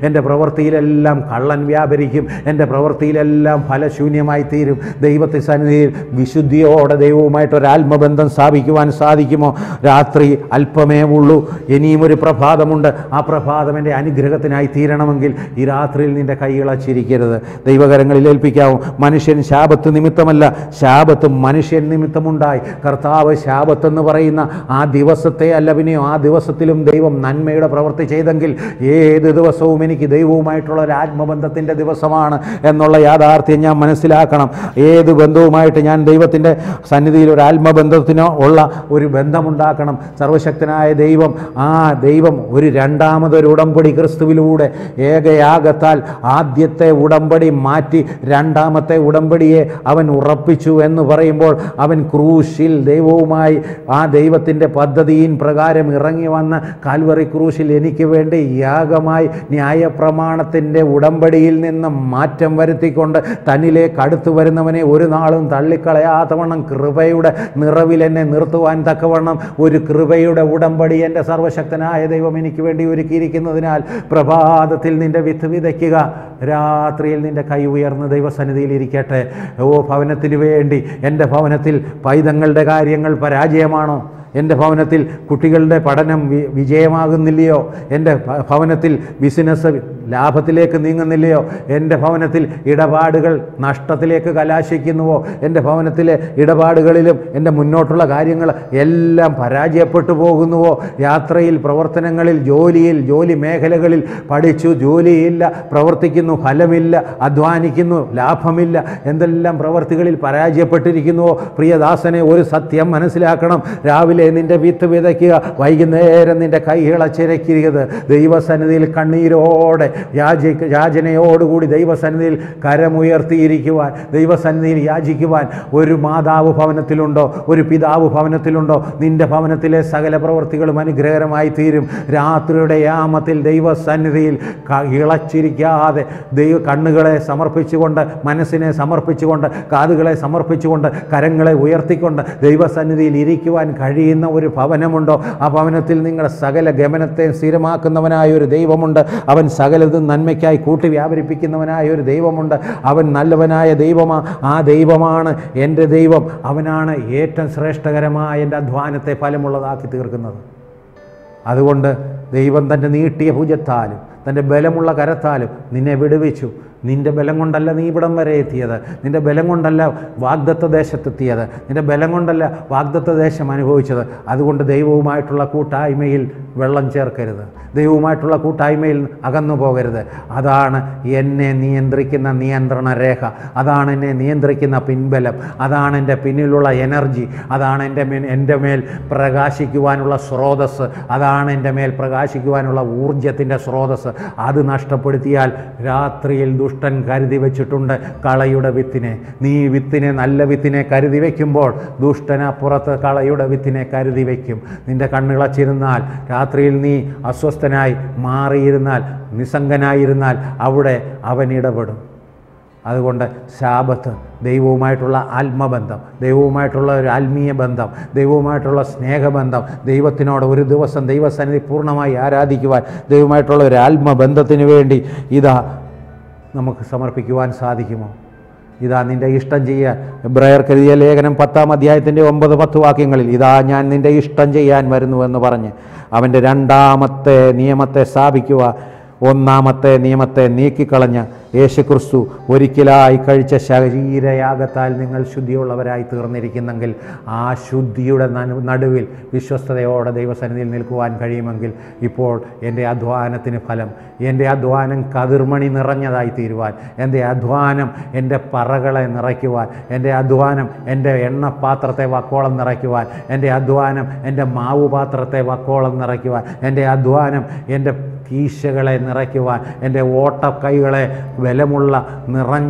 Speaker 1: പ്രവൃത്തിയിലെല്ലാം കള്ളൻ വ്യാപരിക്കും എൻ്റെ പ്രവൃത്തിയിലെല്ലാം ഫലശൂന്യമായി തീരും ദൈവത്തെ സന്നിധിയിൽ വിശുദ്ധിയോടെ ദൈവവുമായിട്ട് ഒരു ആത്മബന്ധം സ്ഥാപിക്കുവാൻ സാധിക്കുമോ രാത്രി അല്പമേ ഉള്ളൂ ഇനിയും ഒരു പ്രഭാതമുണ്ട് ആ പ്രഭാതം എൻ്റെ അനുഗ്രഹത്തിനായി തീരണമെങ്കിൽ ഈ രാത്രിയിൽ നിൻ്റെ കൈകളച്ചിരിക്കരുത് ദൈവകരങ്ങളിൽ ഏൽപ്പിക്കാവും മനുഷ്യൻ ശാപത്ത് നിമിത്തമല്ല ശാപത്ത് മനുഷ്യൻ നിമിത്തമുണ്ടായി കർത്താവ് ശാപത്ത് എന്ന് പറയുന്ന ആ ദിവസത്തെ അല്ല പിന്നെയോ ആ ദിവസത്തിലും ദൈവം നന്മയുടെ പ്രവൃത്തി ചെയ്തെങ്കിൽ ഏത് ദിവസവും എനിക്ക് ദൈവവുമായിട്ടുള്ള ഒരു ആത്മബന്ധത്തിൻ്റെ ദിവസമാണ് എന്നുള്ള യാഥാർത്ഥ്യം ഞാൻ മനസ്സിലാക്കണം ഏത് ബന്ധവുമായിട്ട് ഞാൻ ദൈവത്തിൻ്റെ സന്നിധിയിൽ ഒരു ആത്മബന്ധത്തിനോ ഉള്ള ഒരു ബന്ധമുണ്ടാക്കണം സർവശക്തനായ ദൈവം ആ ദൈവം ഒരു രണ്ടാമതൊരു ഉടമ്പടി ക്രിസ്തുവിലൂടെ ഏകയാഗത്താൽ ആദ്യത്തെ ഉടമ്പടി മാറ്റി രണ്ടാമത്തെ ഉടമ്പടിയെ അവൻ ഉറപ്പിച്ചു എന്ന് പറയുമ്പോൾ അവൻ ക്രൂശിൽ ദൈവവുമായി ആ ദൈവത്തിൻ്റെ പദ്ധതിയിൻ പ്രകാരം ഇറങ്ങി വന്ന കാൽവറി ക്രൂശിൽ എനിക്ക് വേണ്ടി യാഗമായി ന്യായപ്രമാണത്തിൻ്റെ ഉടമ്പടിയിൽ നിന്ന് മാറ്റം വരുത്തിക്കൊണ്ട് തന്നിലേക്ക് അടുത്തു വരുന്നവനെ ഒരു നാളും തള്ളിക്കളയാത്തവണ്ണം കൃപയുടെ നിറവിൽ എന്നെ നിർത്തുവാൻ തക്കവണ്ണം ഒരു കൃപയുടെ ഉടമ്പടി എൻ്റെ സർവശക്തനായ ദൈവം എനിക്ക് വേണ്ടി ഒരുക്കിയിരിക്കുന്നതിനാൽ പ്രഭാതത്തിൽ നിൻ്റെ വിത്ത് വിതയ്ക്കുക രാത്രിയിൽ നിൻ്റെ കൈ ഉയർന്ന് ദൈവസന്നിധിയിൽ ഇരിക്കട്ടെ ഓ ഭവനത്തിന് വേണ്ടി എൻ്റെ ഭവനത്തിൽ പൈതങ്ങളുടെ കാര്യങ്ങൾ പരാജയമാണോ എൻ്റെ ഭവനത്തിൽ കുട്ടികളുടെ പഠനം വി- വിജയമാകുന്നില്ലയോ എൻ്റെ ഭ- ഭവനത്തിൽ ബിസിനസ് ലാഭത്തിലേക്ക് നീങ്ങുന്നില്ലയോ എൻ്റെ ഭവനത്തിൽ ഇടപാടുകൾ നഷ്ടത്തിലേക്ക് കലാശിക്കുന്നുവോ എൻ്റെ ഭവനത്തിലെ ഇടപാടുകളിലും എൻ്റെ മുന്നോട്ടുള്ള കാര്യങ്ങൾ എല്ലാം പരാജയപ്പെട്ടു പോകുന്നുവോ യാത്രയിൽ പ്രവർത്തനങ്ങളിൽ ജോലിയിൽ ജോലി മേഖലകളിൽ പഠിച്ചു ജോലിയില്ല പ്രവർത്തിക്കുന്നു ഫലമില്ല അധ്വാനിക്കുന്നു ലാഭമില്ല എന്തെല്ലാം പ്രവർത്തികളിൽ പരാജയപ്പെട്ടിരിക്കുന്നുവോ പ്രിയദാസനെ ഒരു സത്യം മനസ്സിലാക്കണം രാവിലെ നിന്റെ വിത്ത് വിതയ്ക്കുക വൈകുന്നേരം നിന്റെ കൈകളച്ചിരക്കരുത് ദൈവസന്നിധിയിൽ കണ്ണീരോടെ യാചി യാചനയോടുകൂടി ദൈവസന്നിധിയിൽ കരമുയർത്തിയിരിക്കുവാൻ ദൈവസന്നിധിയിൽ യാചിക്കുവാൻ ഒരു മാതാവ് ഭവനത്തിലുണ്ടോ ഒരു പിതാവ് ഭവനത്തിലുണ്ടോ നിന്റെ ഭവനത്തിലെ സകല പ്രവൃത്തികളും അനുഗ്രഹകരമായി തീരും രാത്രിയുടെ യാമത്തിൽ ദൈവസന്നിധിയിൽ ക- ഇളച്ചിരിക്കാതെ ദൈവ കണ്ണുകളെ സമർപ്പിച്ചുകൊണ്ട് മനസ്സിനെ സമർപ്പിച്ചുകൊണ്ട് കാതുകളെ സമർപ്പിച്ചുകൊണ്ട് കരങ്ങളെ ഉയർത്തിക്കൊണ്ട് ദൈവസന്നിധിയിൽ ഇരിക്കുവാൻ കഴിയുന്ന ഒരു ഭവനമുണ്ടോ ആ ഭവനത്തിൽ നിങ്ങളുടെ സകല ഗമനത്തെ സ്ഥിരമാക്കുന്നവനായ ഒരു ദൈവമുണ്ട് അവൻ സകലതും നന്മയ്ക്കായി കൂട്ടി വ്യാപരിപ്പിക്കുന്നവനായ ഒരു ദൈവമുണ്ട് അവൻ നല്ലവനായ ദൈവമാ ആ ദൈവമാണ് എൻ്റെ ദൈവം അവനാണ് ഏറ്റവും ശ്രേഷ്ഠകരമായ എൻ്റെ അധ്വാനത്തെ ഫലമുള്ളതാക്കി തീർക്കുന്നത് അതുകൊണ്ട് ദൈവം തൻ്റെ നീട്ടിയ ഭുജത്താലും തൻ്റെ ബലമുള്ള കരത്താലും നിന്നെ വിടുവിച്ചു നിൻ്റെ ബലം കൊണ്ടല്ല നീ ഇവിടം വരെ എത്തിയത് നിൻ്റെ ബലം കൊണ്ടല്ല വാഗ്ദത്ത ദേശത്തെത്തിയത് നിൻ്റെ ബലം കൊണ്ടല്ല വാഗ്ദത്ത ദേശം അനുഭവിച്ചത് അതുകൊണ്ട് ദൈവവുമായിട്ടുള്ള കൂട്ടായ്മയിൽ വെള്ളം ചേർക്കരുത് ദൈവവുമായിട്ടുള്ള കൂട്ടായ്മയിൽ അകന്നു പോകരുത് അതാണ് എന്നെ നിയന്ത്രിക്കുന്ന നിയന്ത്രണ രേഖ അതാണ് എന്നെ നിയന്ത്രിക്കുന്ന പിൻബലം അതാണ് എൻ്റെ പിന്നിലുള്ള എനർജി അതാണ് എൻ്റെ മേൽ എൻ്റെ മേൽ പ്രകാശിക്കുവാനുള്ള സ്രോതസ്സ് അതാണ് എൻ്റെ മേൽ പ്രകാശിക്കുവാനുള്ള ഊർജത്തിൻ്റെ സ്രോതസ്സ് അത് നഷ്ടപ്പെടുത്തിയാൽ രാത്രിയിൽ ദുഷ്ടൻ കരുതി വെച്ചിട്ടുണ്ട് കളയുടെ വിത്തിനെ നീ വിത്തിനെ നല്ല വിത്തിനെ കരുതി വയ്ക്കുമ്പോൾ ദുഷ്ടനപ്പുറത്ത് കളയുടെ വിത്തിനെ കരുതി വയ്ക്കും നിൻ്റെ കണ്ണുകളച്ചിരുന്നാൽ രാത്രിയിൽ നീ അസ്വസ്ഥനായി മാറിയിരുന്നാൽ നിസ്സംഗനായിരുന്നാൽ അവിടെ അവൻ ഇടപെടും അതുകൊണ്ട് ശാപത്ത് ദൈവവുമായിട്ടുള്ള ആത്മബന്ധം ദൈവവുമായിട്ടുള്ള ഒരു ആത്മീയ ബന്ധം ദൈവവുമായിട്ടുള്ള സ്നേഹബന്ധം ദൈവത്തിനോട് ഒരു ദിവസം ദൈവസന്നിധി പൂർണ്ണമായി ആരാധിക്കുവാൻ ദൈവവുമായിട്ടുള്ള ഒരു ആത്മബന്ധത്തിന് വേണ്ടി ഇതാ നമുക്ക് സമർപ്പിക്കുവാൻ സാധിക്കുമോ ഇതാ നിൻ്റെ ഇഷ്ടം ചെയ്യാൻ എബ്രായർ കരുതിയ ലേഖനം പത്താം അധ്യായത്തിൻ്റെ ഒമ്പത് പത്ത് വാക്യങ്ങളിൽ ഇതാ ഞാൻ നിൻ്റെ ഇഷ്ടം ചെയ്യാൻ വരുന്നുവെന്ന് പറഞ്ഞ് അവൻ്റെ രണ്ടാമത്തെ നിയമത്തെ സ്ഥാപിക്കുക ഒന്നാമത്തെ നിയമത്തെ നീക്കിക്കളഞ്ഞ് യേശുക്രിസ്തു ഒരിക്കലായി കഴിച്ച ശരീരയാഗത്താൽ നിങ്ങൾ ശുദ്ധിയുള്ളവരായി തീർന്നിരിക്കുന്നെങ്കിൽ ആ ശുദ്ധിയുടെ നനു- നടുവിൽ വിശ്വസ്തയോടെ ദൈവസന്നിധിയിൽ നിൽക്കുവാൻ കഴിയുമെങ്കിൽ ഇപ്പോൾ എൻ്റെ അധ്വാനത്തിന് ഫലം എൻ്റെ അധ്വാനം കതിർമണി നിറഞ്ഞതായി തീരുവാൻ എൻ്റെ അധ്വാനം എൻ്റെ പറകളെ നിറയ്ക്കുവാൻ എൻ്റെ അധ്വാനം എൻ്റെ എണ്ണപ്പാത്രത്തെ വക്കോളം നിറയ്ക്കുവാൻ എൻ്റെ അധ്വാനം എൻ്റെ മാവ് പാത്രത്തെ വക്കോളം നിറയ്ക്കുവാൻ എൻ്റെ അധ്വാനം എൻ്റെ കീശകളെ നിറയ്ക്കുവാൻ എൻ്റെ ഓട്ടക്കൈകളെ ബലമുള്ള നിറഞ്ഞ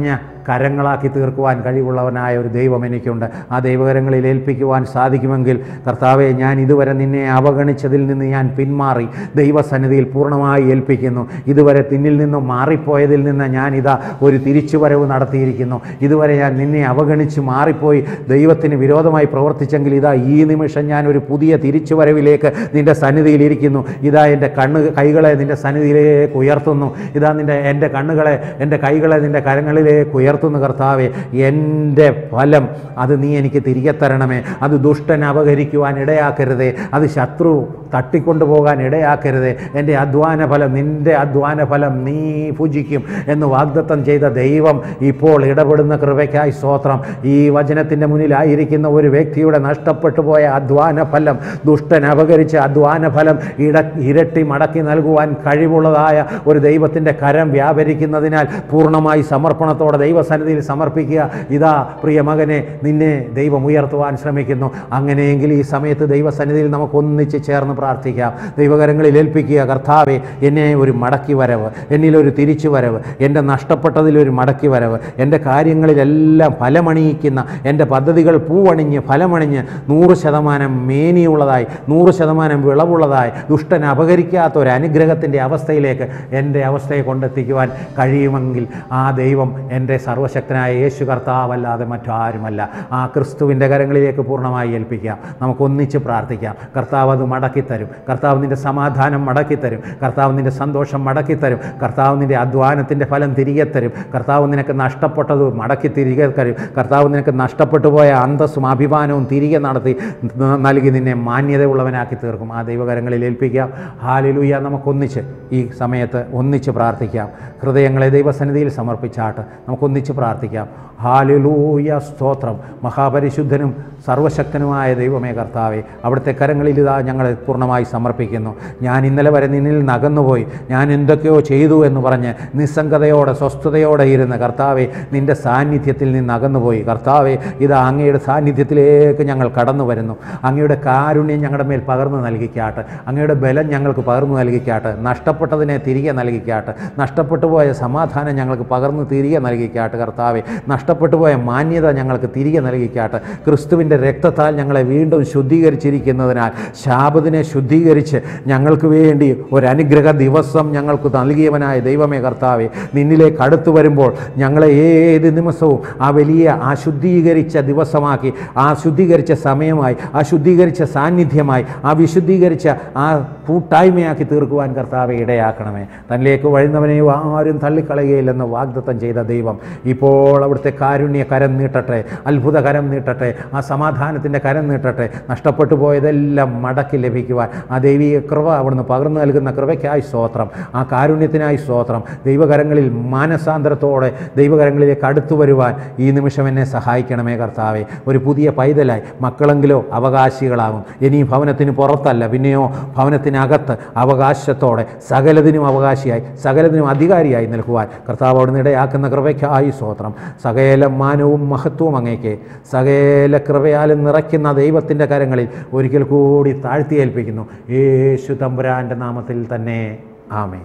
Speaker 1: കരങ്ങളാക്കി തീർക്കുവാൻ കഴിവുള്ളവനായ ഒരു ദൈവം എനിക്കുണ്ട് ആ ദൈവകരങ്ങളിൽ ഏൽപ്പിക്കുവാൻ സാധിക്കുമെങ്കിൽ കർത്താവെ ഞാൻ ഇതുവരെ നിന്നെ അവഗണിച്ചതിൽ നിന്ന് ഞാൻ പിന്മാറി ദൈവസന്നിധിയിൽ പൂർണ്ണമായി ഏൽപ്പിക്കുന്നു ഇതുവരെ തിന്നിൽ നിന്നും മാറിപ്പോയതിൽ നിന്ന് ഞാൻ ഇതാ ഒരു തിരിച്ചുവരവ് നടത്തിയിരിക്കുന്നു ഇതുവരെ ഞാൻ നിന്നെ അവഗണിച്ച് മാറിപ്പോയി ദൈവത്തിന് വിരോധമായി പ്രവർത്തിച്ചെങ്കിൽ ഇതാ ഈ നിമിഷം ഞാൻ ഒരു പുതിയ തിരിച്ചുവരവിലേക്ക് നിൻ്റെ സന്നിധിയിലിരിക്കുന്നു ഇതാ എൻ്റെ കണ്ണ് കൈകളെ നിൻ്റെ സന്നിധിയിലേക്ക് ഉയർത്തുന്നു ഇതാ നിൻ്റെ എൻ്റെ കണ്ണുകളെ എൻ്റെ കൈകളെ നിൻ്റെ കരങ്ങളിലേക്ക് ഉയർത്തുന്നു കർത്താവെ എൻ്റെ ഫലം അത് നീ എനിക്ക് തിരികെ തരണമേ അത് ദുഷ്ടൻ അപഹരിക്കുവാൻ ഇടയാക്കരുതേ അത് ശത്രു തട്ടിക്കൊണ്ടുപോകാൻ ഇടയാക്കരുതേ എൻ്റെ അധ്വാന ഫലം നിൻ്റെ അധ്വാന ഫലം നീ ഭുജിക്കും എന്ന് വാഗ്ദത്തം ചെയ്ത ദൈവം ഇപ്പോൾ ഇടപെടുന്ന കൃപയ്ക്കായി സ്തോത്രം ഈ വചനത്തിൻ്റെ മുന്നിലായിരിക്കുന്ന ഒരു വ്യക്തിയുടെ നഷ്ടപ്പെട്ടു പോയ അധ്വാന ഫലം ദുഷ്ടൻ അപകരിച്ച അധ്വാന ഫലം ഇട ഇരട്ടി മടക്കി നൽകുവാൻ കഴിവുള്ളതായ ഒരു ദൈവത്തിൻ്റെ കരം വ്യാപരിക്കുന്നതിനാൽ പൂർണ്ണമായി സമർപ്പണത്തോടെ ദൈവസന്നിധിയിൽ സമർപ്പിക്കുക ഇതാ പ്രിയ മകനെ നിന്നെ ദൈവം ഉയർത്തുവാൻ ശ്രമിക്കുന്നു അങ്ങനെയെങ്കിൽ ഈ സമയത്ത് ദൈവസന്നിധിയിൽ നമുക്ക് ഒന്നിച്ച് ചേർന്ന് പ്രാർത്ഥിക്കാം ദൈവകരങ്ങളിൽ ഏൽപ്പിക്കുക കർത്താവെ എന്നെ ഒരു മടക്കി വരവ് എന്നിലൊരു തിരിച്ചു വരവ് എൻ്റെ നഷ്ടപ്പെട്ടതിലൊരു മടക്കി വരവ് എൻ്റെ കാര്യങ്ങളിലെല്ലാം ഫലമണിയിക്കുന്ന എൻ്റെ പദ്ധതികൾ പൂവണിഞ്ഞ് ഫലമണിഞ്ഞ് നൂറ് ശതമാനം മേനിയുള്ളതായി നൂറ് ശതമാനം വിളവുള്ളതായി ദുഷ്ടൻ അപകരിക്കാത്ത ഒരു അനുഗ്രഹത്തിൻ്റെ അവസ്ഥയിലേക്ക് എൻ്റെ അവസ്ഥയെ കൊണ്ടെത്തിക്കുവാൻ കഴിയുമെങ്കിൽ ആ ദൈവം എൻ്റെ സർവശക്തനായ യേശു കർത്താവല്ലാതെ മറ്റാരുമല്ല ആ ക്രിസ്തുവിൻ്റെ കരങ്ങളിലേക്ക് പൂർണ്ണമായി ഏൽപ്പിക്കാം നമുക്കൊന്നിച്ച് പ്രാർത്ഥിക്കാം കർത്താവ് അത് മടക്കിത്തരും കർത്താവ് നിൻ്റെ സമാധാനം മടക്കിത്തരും കർത്താവ് നിൻ്റെ സന്തോഷം മടക്കിത്തരും കർത്താവ് നിൻ്റെ അധ്വാനത്തിൻ്റെ ഫലം തിരികെ തരും കർത്താവ് നിനക്ക് നഷ്ടപ്പെട്ടത് മടക്കി തിരികെ തരും കർത്താവ് നിനക്ക് നഷ്ടപ്പെട്ടു പോയ അന്തസ്സും അഭിമാനവും തിരികെ നടത്തി ന- നൽകി നിന്നെ മാന്യതയുള്ളവനാക്കി തീർക്കും ആ ദൈവകരങ്ങളിൽ ഏൽപ്പിക്കാം ഹാലിലൂയ നമുക്കൊന്നിച്ച് ഈ സമയത്ത് ഒന്നിച്ച് പ്രാർത്ഥിക്കാം ഹൃദയങ്ങളെ ദൈവസന്നിധിയിൽ സമർപ്പിച്ചാട്ട് നമുക്കൊന്നിച്ച് പ്രാർത്ഥിക്കാം ഹാലിലൂയ സ്തോത്രം മഹാപരിശുദ്ധനും സർവശക്തനുമായ ദൈവമേ കർത്താവെ അവിടുത്തെ കരങ്ങളിൽ ഇതാ ഞങ്ങൾ പൂർണ്ണമായി സമർപ്പിക്കുന്നു ഞാൻ ഇന്നലെ വരെ നിന്നിൽ നകന്നുപോയി ഞാൻ എന്തൊക്കെയോ ചെയ്തു എന്ന് പറഞ്ഞ് നിസ്സംഗതയോടെ സ്വസ്ഥതയോടെ ഇരുന്ന് കർത്താവെ നിൻ്റെ സാന്നിധ്യത്തിൽ നിന്ന് അകന്നുപോയി കർത്താവെ ഇത് അങ്ങയുടെ സാന്നിധ്യത്തിലേക്ക് ഞങ്ങൾ കടന്നു വരുന്നു അങ്ങയുടെ കാരുണ്യം ഞങ്ങളുടെ മേൽ പകർന്നു നൽകിക്കാട്ട് അങ്ങയുടെ ബലം ഞങ്ങൾക്ക് പകർന്നു നൽകിക്കാട്ട് നഷ്ടപ്പെട്ടതിനെ തിരികെ നൽകിക്കാട്ട് നഷ്ടപ്പെട്ടു പോയ സമാധാനം ഞങ്ങൾക്ക് പകർന്നു തിരികെ നൽകിക്കാട്ട് കർത്താവെ നഷ്ടപ്പെട്ടു പോയ മാന്യത ഞങ്ങൾക്ക് തിരികെ നൽകിക്കാട്ട് ക്രിസ്തുവിൻ്റെ രക്തത്താൽ ഞങ്ങളെ വീണ്ടും ശുദ്ധീകരിച്ചിരിക്കുന്നതിനാൽ ശാപത്തിനെ ശുദ്ധീകരിച്ച് ഞങ്ങൾക്ക് വേണ്ടി ഒരു അനുഗ്രഹ ദിവസം ഞങ്ങൾക്ക് നൽകിയവനായ ദൈവമേ കർത്താവെ നിന്നിലേക്ക് അടുത്തു വരുമ്പോൾ ഞങ്ങളെ ഏത് നിമിഷവും ആ വലിയ ആ ശുദ്ധീകരിച്ച ദിവസമാക്കി ആ ശുദ്ധീകരിച്ച സമയമായി ആ ശുദ്ധീകരിച്ച സാന്നിധ്യമായി ആ വിശുദ്ധീകരിച്ച ആ കൂട്ടായ്മയാക്കി തീർക്കുവാൻ കർത്താവെ ഇടയാക്കണമേ തന്നിലേക്ക് വഴുന്നവനെയോ ആരും തള്ളിക്കളയുകയില്ലെന്ന് വാഗ്ദത്തം ചെയ്ത ദൈവം ഇപ്പോൾ അവിടുത്തെ കാരുണ്യ കരം നീട്ടട്ടെ അത്ഭുത കരം നീട്ടട്ടെ ആ സമാധാനത്തിൻ്റെ കരം നീട്ടട്ടെ നഷ്ടപ്പെട്ടു പോയതെല്ലാം മടക്കി ലഭിക്കുവാൻ ആ ദൈവീയ കൃപ അവിടുന്ന് പകർന്നു നൽകുന്ന കൃപയ്ക്കായി സ്തോത്രം ആ കാരുണ്യത്തിനായി സ്തോത്രം ദൈവകരങ്ങളിൽ മാനസാന്തരത്തോടെ ദൈവകരങ്ങളിലേക്ക് അടുത്തു വരുവാൻ ഈ നിമിഷം എന്നെ സഹായിക്കണമേ കർത്താവെ ഒരു പുതിയ പൈതലായി മക്കളെങ്കിലോ അവകാശികളാകും ഇനി ഭവനത്തിന് പുറത്തല്ല പിന്നെയോ ഭവനത്തിനകത്ത് അവകാശത്തോടെ സകലതിനും അവകാശിയായി സകലതിനും അധികാരിയായി നിൽക്കുവാൻ കർത്താവ് അവിടുന്ന് ഇടയാക്കുന്ന കൃപയ്ക്കായി സ്തോത്രം സകല മാനവും മഹത്വവും അങ്ങേക്ക് സകല കൃപയാലും നിറയ്ക്കുന്ന ദൈവത്തിൻ്റെ കരങ്ങളിൽ ഒരിക്കൽ കൂടി താഴ്ത്തിയേൽപ്പിക്കുന്നു യേശു തമ്പുരാൻ്റെ നാമത്തിൽ തന്നെ ആമേ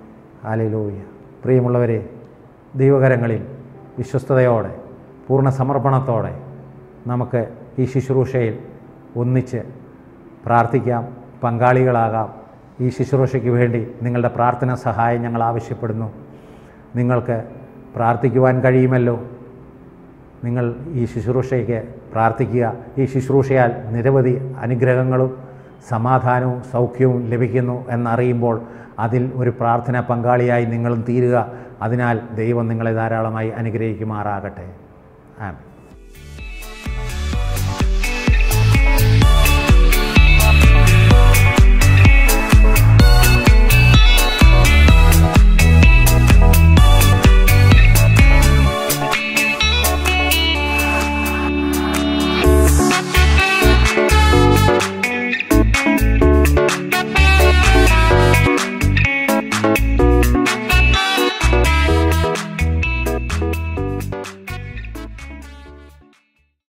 Speaker 1: ഹാലലൂയ പ്രിയമുള്ളവരെ ദൈവകരങ്ങളിൽ വിശ്വസ്തയോടെ പൂർണ്ണ സമർപ്പണത്തോടെ നമുക്ക് ഈ ശുശ്രൂഷയിൽ ഒന്നിച്ച് പ്രാർത്ഥിക്കാം പങ്കാളികളാകാം ഈ ശുശ്രൂഷയ്ക്ക് വേണ്ടി നിങ്ങളുടെ പ്രാർത്ഥന സഹായം ഞങ്ങൾ ആവശ്യപ്പെടുന്നു നിങ്ങൾക്ക് പ്രാർത്ഥിക്കുവാൻ കഴിയുമല്ലോ നിങ്ങൾ ഈ ശുശ്രൂഷയ്ക്ക് പ്രാർത്ഥിക്കുക ഈ ശുശ്രൂഷയാൽ നിരവധി അനുഗ്രഹങ്ങളും സമാധാനവും സൗഖ്യവും ലഭിക്കുന്നു എന്നറിയുമ്പോൾ അതിൽ ഒരു പ്രാർത്ഥന പങ്കാളിയായി നിങ്ങളും തീരുക അതിനാൽ ദൈവം നിങ്ങളെ ധാരാളമായി അനുഗ്രഹിക്കുമാറാകട്ടെ ആമേൻ